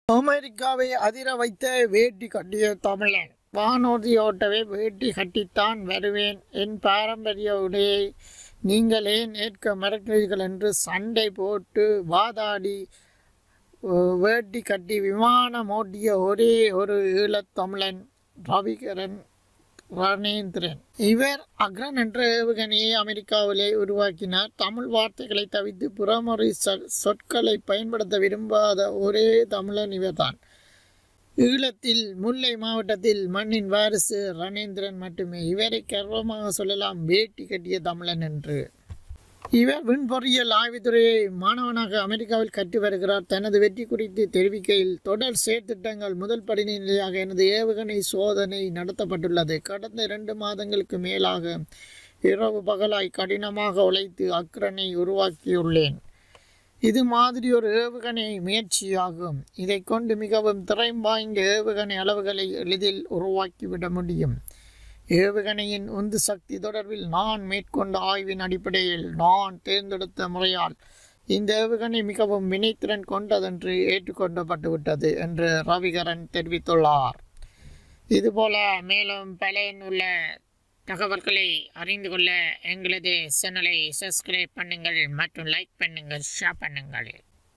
அமெரிக்காவை அதிர வைத்த வேட்டி கட்டிய தமிழன் வானூர்தியோட்டவே வேட்டி கட்டித்தான் வருவேன் என் பாரம்பரிய உடையை நீங்கள் ஏன் ஏற்க மறக்கிறீர்கள் என்று சண்டை போட்டு வாதாடி அஹ், வேட்டி கட்டி விமானம் ஓட்டிய ஒரே ஒரு ஈழத்தமிழன் ரவிகரன் ரணேந்திரன் இவர் அக்ரன் என்ற ஏவுகணையை அமெரிக்காவிலே உருவாக்கினார் தமிழ் வார்த்தைகளை தவிர்த்து புறமொழி சொற்- சொற்களை பயன்படுத்த விரும்பாத ஒரே தமிழன் இவர்தான் ஈழத்தில் முல்லை மாவட்டத்தில் மண்ணின் வாரிசு ரணேந்திரன் மட்டுமே இவரை கர்வமாக சொல்லலாம் வேட்டி கட்டிய தமிழன் என்று இவர் விண்பொறியியல் ஆய்வுத்துறையை மாணவனாக அமெரிக்காவில் கற்று வருகிறார் தனது வெற்றி குறித்து தெரிவிக்கையில் தொடர் செயற்திட்டங்கள் முதல் படிநிலையாக எனது ஏவுகணை சோதனை நடத்தப்பட்டுள்ளது கடந்த இரண்டு மாதங்களுக்கு மேலாக இரவு பகலாய் கடினமாக உழைத்து அக்ரனை உருவாக்கியுள்ளேன் இது மாதிரி ஒரு ஏவுகணை முயற்சியாகும் இதை கொண்டு மிகவும் திறன் வாய்ந்த ஏவுகணை அளவுகளை எளிதில் உருவாக்கிவிட முடியும் ஏவுகணையின் உந்து சக்தி தொடர்பில் நான் மேற்கொண்ட ஆய்வின் அடிப்படையில் நான் தேர்ந்தெடுத்த முறையால் இந்த ஏவுகணை மிகவும் வினைத்திறன் கொண்டதென்று ஏற்றுக்கொள்ளப்பட்டுவிட்டது என்று ரவிகரன் தெரிவித்துள்ளார் இதுபோல மேலும் பல உள்ள தகவல்களை அறிந்து கொள்ள எங்களது சேனலை சப்ஸ்கிரைப் பண்ணுங்கள் மற்றும் லைக் பண்ணுங்கள் ஷேர் பண்ணுங்கள்